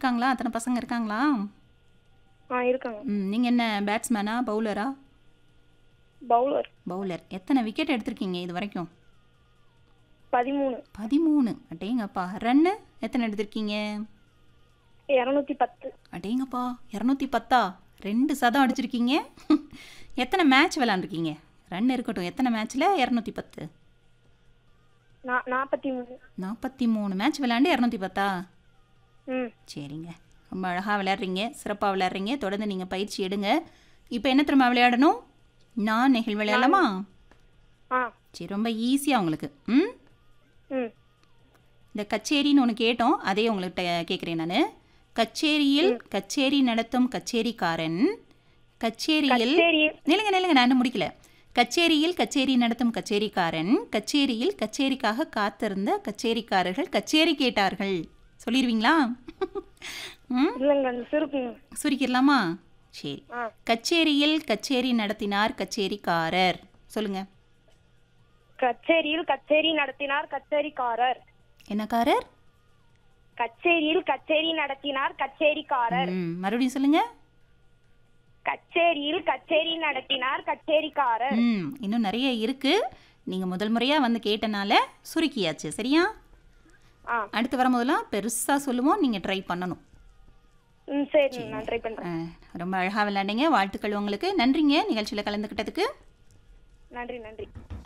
இருக்காங்களா அத்தனை பசங்க இருக்காங்களா ஆ இருக்காங்க ம் நீங்கள் என்ன பேட்ஸ்மேனா பவுலரா பவுலர் பவுலர் எத்தனை விக்கெட் எடுத்திருக்கீங்க இது வரைக்கும் பதிமூணு பதிமூணு அட்டேங்கப்பா ரன்னு எத்தனை எடுத்திருக்கீங்க இரநூத்தி பத்து அடேங்கப்பா இரநூத்தி பத்தா ரெண்டு சதம் அடிச்சிருக்கீங்க எத்தனை மேட்ச் விளாண்டுருக்கீங்க ரன் இருக்கட்டும் எத்தனை மேட்ச்சில் இரநூத்தி பத்து நா நாற்பத்தி மூணு நாற்பத்தி மூணு மேட்ச் விளாண்டு இரநூத்தி பத்தா ம் சரிங்க ரொம்ப அழகாக விளையாடுறீங்க சிறப்பாக விளையாடுறீங்க தொடர்ந்து நீங்கள் பயிற்சி எடுங்க இப்போ என்ன திரும்ப விளையாடணும் நான் நெகிழ் விளையாடலாமா ஆ சரி ரொம்ப ஈஸியாக உங்களுக்கு ம் ம் இந்த கச்சேரின்னு ஒன்று கேட்டோம் அதே உங்கள்கிட்ட கேட்குறேன் நான் கச்சேரியில் கச்சேரி நடத்தும் கச்சேரிக்காரன் கச்சேரியில் சரி நில்லுங்க நில்லுங்க நான் இன்னும் முடிக்கல கச்சேரியில் கச்சேரி நடத்தும் கச்சேரிக்காரன் கச்சேரியில் கச்சேரிக்காக காத்திருந்த கச்சேரிக்காரர்கள் கச்சேரி கேட்டார்கள் சொல்லிடுவீங்களா ம் இல்லைங்க அந்த சுருக்குங்க சுருக்கிடலாமா சரி ஆ கச்சேரியில் கச்சேரி நடத்தினார் கச்சேரிக்காரர் சொல்லுங்க கச்சேரியில் கச்சேரி நடத்தினார் கச்சேரிக்காரர் என்னக்காரர் கச்சேரியில் கச்சேரி நடத்தினார் கச்சேரிக்காரர் ம் மறுபடியும் சொல்லுங்க கச்சேரியில் கச்சேரி நடத்தினார் கச்சேரிக்காரர் ம் இன்னும் நிறைய இருக்கு நீங்க முதல் முறையா வந்து கேட்டனால சுருக்கியாச்சு சரியா ஆ அடுத்து வரும்போதெல்லாம் பெருசா சொல்லுவோம் நீங்க ட்ரை பண்ணணும் ம் சரி நான் ட்ரை பண்றேன் அஹ், ரொம்ப அழகா விளையாண்டீங்க வாழ்த்துக்கள் உங்களுக்கு நன்றிங்க நிகழ்ச்சியில் கலந்துக்கிட்டதுக்கு நன்றி நன்றி